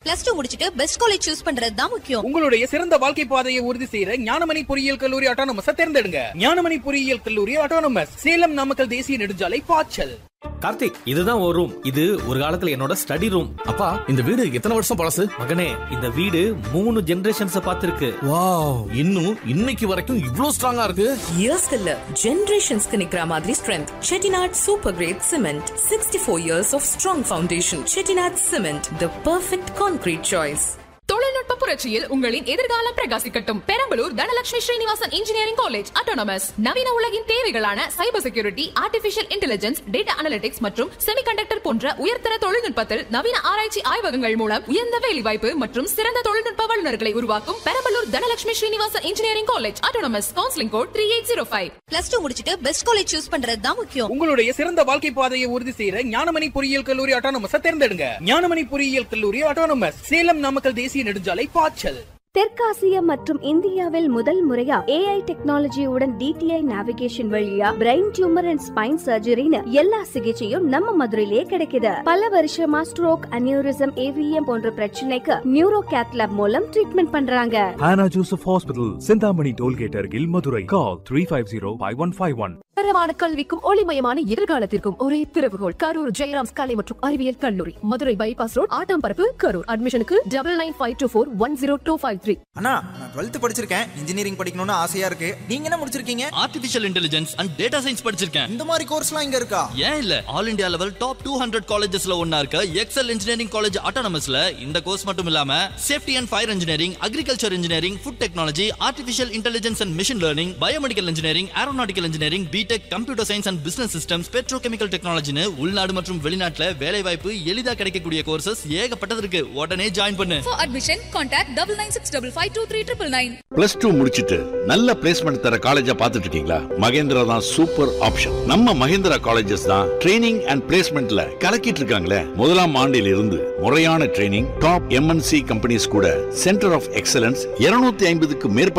Plus two முடிச்சிட்டு best college choose பண்றது தான் முக்கியம் உங்களுடைய சிறந்த வாழ்க்கை பாதையை உறுதி செய்யற ஞானமணி பொறியியல் கல்லூரி ஆட்டோனமஸ் தேர்ந்தெடுங்க ஞானமணி பொறியியல் கல்லூரி ஆட்டோனமஸ் சேலம் நாமக்கல் தேசிய நெடுஞ்சாலை பாய்ச்சல் கார்த்திக் இதுதான் ஒரு ரூம் இது ஒரு காலத்துல என்னோட ஸ்டடி ரூம் அப்பா இந்த வீடு எத்தனை வருஷம் பழசு மகனே இந்த வீடு மூணு ஜெனரேஷன்ஸ் பார்த்திருக்கு வாவ் இன்னும் இன்னைக்கு வரைக்கும் இவ்ளோ ஸ்ட்ராங்கா இருக்கு இயர்ஸ்க்கு இல்ல ஜெனரேஷன்ஸ்க்கு நிக்கிற மாதிரி strength Chettinad super grade cement sixty four years of strong foundation Chettinad cement the perfect concrete choice தொழில்நுட்ப புரட்சியில் உங்களின் எதிர்காலம் பிரகாசிக்கட்டும் Perambalur Dhanalakshmi Srinivasan engineering college autonomous நவீன உலகின் தேவைகளான cyber security artificial intelligence data analytics மற்றும் செமிகண்டக்டர் போன்ற உயர்தர தொழில்நுட்பத்தில் நவீன ஆராய்ச்சி ஆய்வகங்கள் மூலம் உயர்ந்த வேலைவாய்ப்பு மற்றும் சிறந்த தொழில்நுட்ப வல்லுநர்களை உருவாக்கும் Perambalur Dhanalakshmi Srinivasan engineering college autonomous counselling code three eight zero five plus two முடிச்சிட்டு பெஸ்ட் காலேஜ் சூஸ் பண்றது தான் முக்கியம் உங்களுடைய சிறந்த வாழ்க்கை பாதையை உறுதி செய்யற ஞானமணி பொறியியல் கல்லூரி ஆட்டோனமஸ் தேர்ந்தெடுங்க ஞானமணி பொறியியல் கல்லூரி ஆட்டோனமஸ் சேலம் நாமக்கல் தேசிய நெடுஞ்சாலை பாய்ச்சல் தெற்காசியா மற்றும் இந்தியாவில் முதல் முறையா ஏஐ டெக்னாலஜியுடன் டிடிஐ நேவிகேஷன் வழியா பிரெயின் டியூமர் அண்ட் ஸ்பைன் சர்ஜரின்னு எல்லா சிகிச்சையும் நம்ம மதுரையிலேயே கிடைக்குது பல வருஷமா ஸ்ட்ரோக் அனியூரிசம் ஏவிஎம் போன்ற பிரச்சனைக்கு நியூரோ கேத்லாப் மூலம் ட்ரீட்மெண்ட் பண்றாங்க Hannah Joseph Hospital, Sindhamani Tollgate Argil, Madurai. Call 350-5151. தரமான கல்விக்கும் ஒளிமயமான எதிர்காலத்திற்கும் ஒரே திறவுகோள் கரூர் ஜெயராம்ஸ் கலை மற்றும் அறிவியல் கல்லூரி மதுரை பைபாஸ் ரோட் ஆட்டாம்பரப்பு கரூர் அட்மிஷனுக்கு double nine five two four one zero two five three அண்ணா நான் டுவெல்த் படிச்சிருக்கேன் இன்ஜினியரிங் படிக்கணும்னு ஆசையா இருக்கு நீங்க என்ன முடிச்சிருக்கீங்க artificial intelligence and data science படிச்சிருக்கேன் இந்த மாதிரி கோர்ஸ்லாம் இங்க இருக்கா ஏன் இல்ல all India level top two hundred காலேஜஸ்ல ஒன்னா இருக்க எக்ஸல் இன்ஜினியரிங் காலேஜ் ஆட்டோனமஸ்ல இந்த கோர்ஸ் மட்டும் இல்லாம safety and fire engineering agriculture engineering food technology artificial intelligence and machine learning biomedical engineering aeronautical engineering B Tech computer science and business systems petrochemical டெக்னாலஜின்னு உள்நாடு மற்றும் வெளிநாட்டுல வேலை வாய்ப்பு எளிதா கிடைக்கக்கூடிய கோர்சஸ் ஏகப்பட்டது இருக்கு உடனே ஜாயின் பண்ணு For admission, contact double nine six double five two three triple nine. Plus two முடிச்சிட்டு நல்ல பிளேஸ்மெண்ட் தர காலேஜா பார்த்துட்டு இருக்கீங்களா மகேந்திரா தான் சூப்பர் ஆப்ஷன் நம்ம மகேந்திரா காலேஜஸ் தான் ட்ரைனிங் அண்ட் பிளேஸ்மெண்ட்ல கலக்கிட்டு இருக்காங்களே முதலாம் ஆண்டில் இருந்து முறையான ட்ரைனிங் டாப் எம்என்சி கம்பெனிஸ் கூட சென்டர் ஆஃப் எக்ஸலன்ஸ் 250 ஐம்பதுக்கு மேற்பட்ட